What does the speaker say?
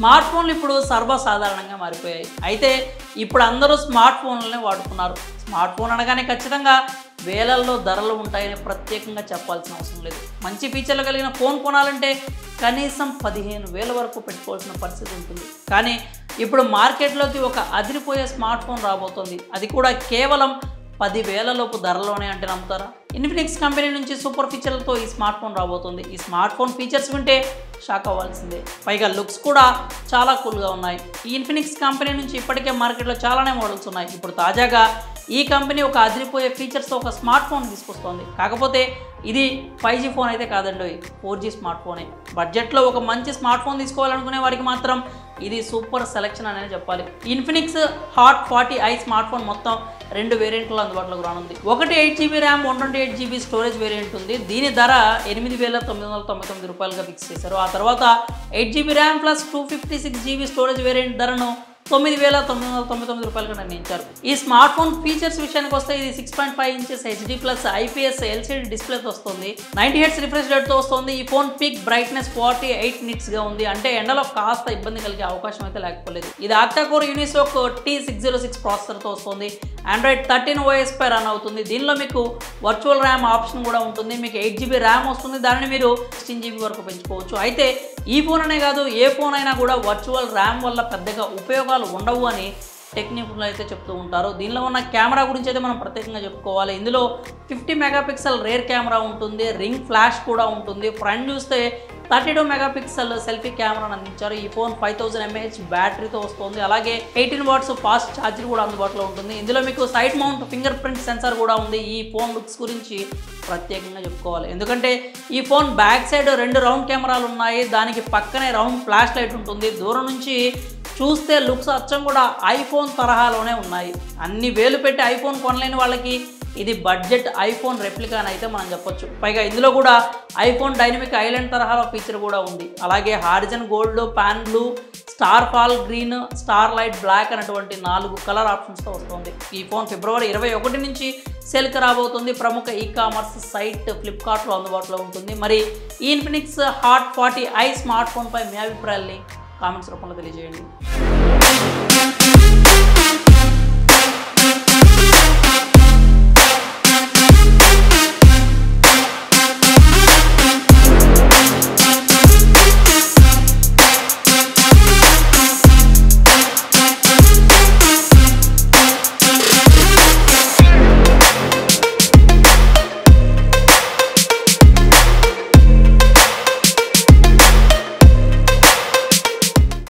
smart ఫోన్లు ఇప్పుడు సర్వసాధారణంగా మారిపోయాయి అయితే ఇప్పుడు అందరూ స్మార్ట్ ఫోన్లనే వాడుతున్నారు స్మార్ట్ ఫోన్ అనగానే ఖచ్చితంగా వేలల్లో ధరలు ఉంటాయని ప్రత్యేకంగా చెప్పాల్సిన అవసరం లేదు మంచి ఫీచర్లు కలిగిన ఫోన్ కొనాలంటే కనీసం పదిహేను వేల వరకు పెట్టుకోవాల్సిన పరిస్థితి ఉంటుంది కానీ ఇప్పుడు మార్కెట్లోకి ఒక అదిరిపోయే స్మార్ట్ ఫోన్ రాబోతోంది అది కూడా కేవలం పదివేల లోపు ధరలోనే అంటే నమ్ముతారా ఇన్ఫినిక్స్ కంపెనీ నుంచి సూపర్ ఫీచర్లతో ఈ స్మార్ట్ ఫోన్ రాబోతుంది ఈ స్మార్ట్ ఫోన్ ఫీచర్స్ వింటే షాక్ అవ్వాల్సిందే పైగా లుక్స్ కూడా చాలా కూల్గా ఉన్నాయి ఈ ఇన్ఫినిక్స్ కంపెనీ నుంచి ఇప్పటికే మార్కెట్లో చాలానే మోడల్స్ ఉన్నాయి ఇప్పుడు తాజాగా ఈ కంపెనీ ఒక అదిరిపోయే ఫీచర్స్తో ఒక స్మార్ట్ ఫోన్ తీసుకొస్తోంది కాకపోతే ఇది ఫైవ్ జీ ఫోన్ అయితే కాదండి ఫోర్ జీ స్మార్ట్ ఫోనే బడ్జెట్లో ఒక మంచి స్మార్ట్ ఫోన్ తీసుకోవాలనుకునే వారికి మాత్రం ఇది సూపర్ సెలెక్షన్ అనేది చెప్పాలి Infinix Hot forty i smart phone మొత్తం రెండు వేరియంట్లు అందుబాటులోకి రానుంది ఒకటి eight GB RAM one twenty eight GB storage variant ఉంది దీని ధర ఎనిమిది వేల తొమ్మిది వందల తొంభై తొమ్మిది రూపాయలుగా ఫిక్స్ చేశారు ఆ తర్వాత eight GB RAM plus two fifty six GB storage variant ధరను తొమ్మిది వేల తొమ్మిది వందల తొంభై తొమ్మిది రూపాయలుగా నిర్ణయించారు ఈ స్మార్ట్ ఫోన్ ఫీచర్స్ విషయానికి వస్తే ఇది six point five inches HD plus IPS LCD డిస్ప్లేతో వస్తుంది నైంటీ హెడ్స్ రిఫ్రెష్ రేట్తో వస్తుంది ఈ phone peak brightness forty eight నిట్స్గా ఉంది అంటే ఎండలో కాస్త ఇబ్బంది కలిగే అవకాశం అయితే లేకపోలేదు ఇది octa core Unisoc T six zero six ప్రాసెసర్తో వస్తుంది ఆండ్రాయిడ్ థర్టీన్ ఓఎస్ పై రన్ అవుతుంది దీనిలో మీకు వర్చువల్ ర్యామ్ ఆప్షన్ కూడా ఉంటుంది మీకు ఎయిట్ జీబీ ర్యామ్ వస్తుంది దానిని మీరు సిక్స్టీన్ జీబీ వరకు పెంచుకోవచ్చు అయితే ఈ ఫోన్ అనే కాదు ఏ ఫోన్ అయినా కూడా వర్చువల్ ర్యామ్ వల్ల పెద్దగా ఉపయోగాలు ఉండవు అని టెక్నిక్లు అయితే చెప్తూ ఉంటారు దీనిలో ఉన్న కెమెరా గురించి అయితే మనం ప్రత్యేకంగా చెప్పుకోవాలి ఇందులో ఫిఫ్టీ మెగాపిక్సెల్ రేర్ కెమెరా ఉంటుంది రింగ్ ఫ్లాష్ కూడా ఉంటుంది ఫ్రంట్ చూస్తే థర్టీ టూ మెగాపిక్సెల్ సెల్ఫీ కెమెరాను అందించారు ఈ ఫోన్ ఫైవ్ థౌసండ్ ఎంఏహెచ్ బ్యాటరీతో వస్తుంది అలాగే ఎయిటీన్ వాట్స్ ఫాస్ట్ ఛార్జర్ కూడా అందుబాటులో ఉంటుంది ఇందులో మీకు side mount fingerprint sensor కూడా ఉంది ఈ ఫోన్ లుక్స్ గురించి ప్రత్యేకంగా చెప్పుకోవాలి ఎందుకంటే ఈ ఫోన్ బ్యాక్ సైడ్ రెండు రౌండ్ కెమెరాలు ఉన్నాయి దానికి పక్కనే రౌండ్ ఫ్లాష్ లైట్ ఉంటుంది దూరం నుంచి చూస్తే లుక్స్ అచ్చం కూడా ఐఫోన్ తరహాలోనే ఉన్నాయి అన్ని వేలు పెట్టి ఐఫోన్ కొనలేని వాళ్ళకి ఇది బడ్జెట్ ఐఫోన్ రెప్లికా అని అయితే మనం చెప్పొచ్చు పైగా ఇందులో కూడా ఐఫోన్ డైనమిక్ ఐలాండ్ తరహాలో ఫీచర్ కూడా ఉంది అలాగే horizon gold palm blue starfall green starlit black అనేటువంటి నాలుగు కలర్ ఆప్షన్స్తో వస్తుంది ఈ ఫోన్ ఫిబ్రవరి ఇరవై ఒకటి నుంచి సేల్కి రాబోతుంది ప్రముఖ ఈ కామర్స్ సైట్ ఫ్లిప్కార్ట్లో అందుబాటులో ఉంటుంది మరి ఈ Infinix Hot forty i smart ఫోన్పై మీ అభిప్రాయాల్ని కామెంట్స్ రూపంలో తెలియజేయండి